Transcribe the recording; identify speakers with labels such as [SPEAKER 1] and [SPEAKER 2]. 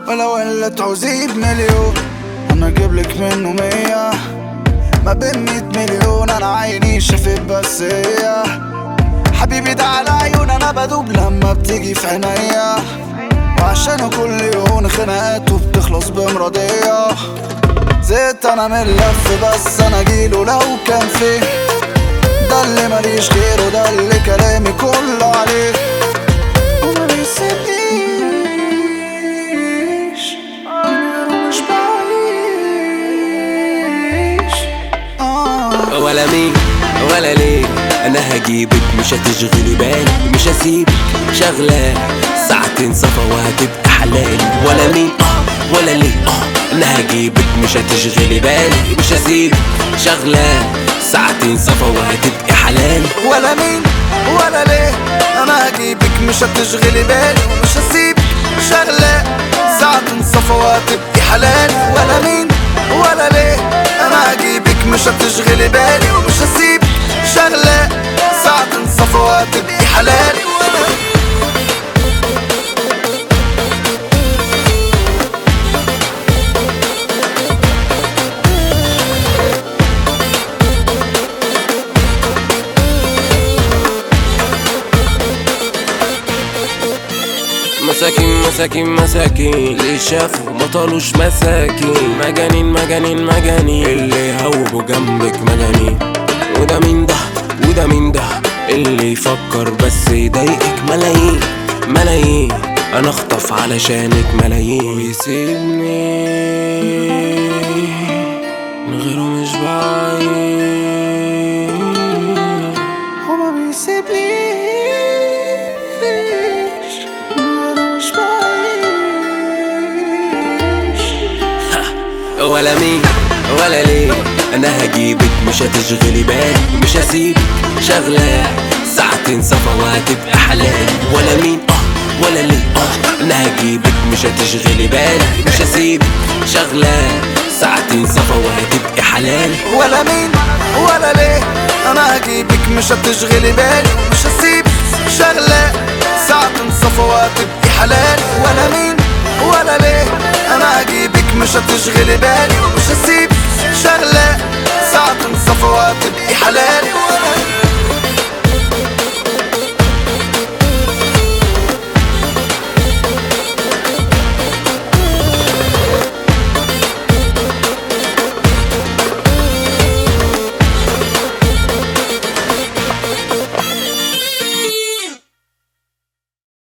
[SPEAKER 1] ولو اللي تعوزيه بمليون انا اجيبلك منه مية ما بين مية مليون انا عيني شافت بس هي حبيبي ده على عيون انا بدوب لما بتيجي في عينيا وعشان كل يوم خناقات وبتخلص بمراضية زهقت انا من اللف بس انا جيله لو كان فيه ده اللي ماليش غيره ده اللي كلامي كله عليه وما بيسيبنيش من غيره مش بعيش آه
[SPEAKER 2] ولا مين ولا ليه انا هجيبك مش هتشغلي بالي مش هسيبك شغلة ساعتين صفا وهتبقى حلال ولا مين اه ولا ليه اه انا هجيبك مش هتشغلي بالي مش هسيبك شغلة ساعتين صفا وهتبقى حلال
[SPEAKER 1] ولا مين ولا ليه انا هجيبك مش هتشغلي بالي ومش هسيبك شغلة ساعة تنصفى وهتبقي حلال ولا مين ولا ليه انا هجيبك مش هتشغلي بالي ومش هسيبك شغلة ساعة تنصفى وهتبقي حلال
[SPEAKER 2] مساكين مساكين مساكين اللي شافوا ما طالوش مساكين مجانين مجانين مجانين اللي هوبوا جنبك مجانين وده مين ده وده مين ده اللي يفكر بس يضايقك ملايين ملايين انا اخطف علشانك ملايين ويسيبني من غيره مش بعيد
[SPEAKER 1] وما بيسيبنيش من غيره مش بعيش
[SPEAKER 2] ولا مين ولا ليه انا هجيبك مش هتشغلي بالي مش هسيبك شغلة ساعتين صفا وهتبقى حلال ولا مين اه ولا ليه اه انا هجيبك مش هتشغلي بالي مش هسيبك شغلة ساعتين صفا وهتبقى حلال
[SPEAKER 1] ولا مين ولا ليه انا هجيبك مش هتشغلي بالي ومش هسيبك شغلة ساعة تنصفى وهتبقي حلال ولا مين ولا ليه انا هجيبك مش هتشغلي بالي ومش هسيبك شغلة ساعة تنصفى وهتبقي حلال ولا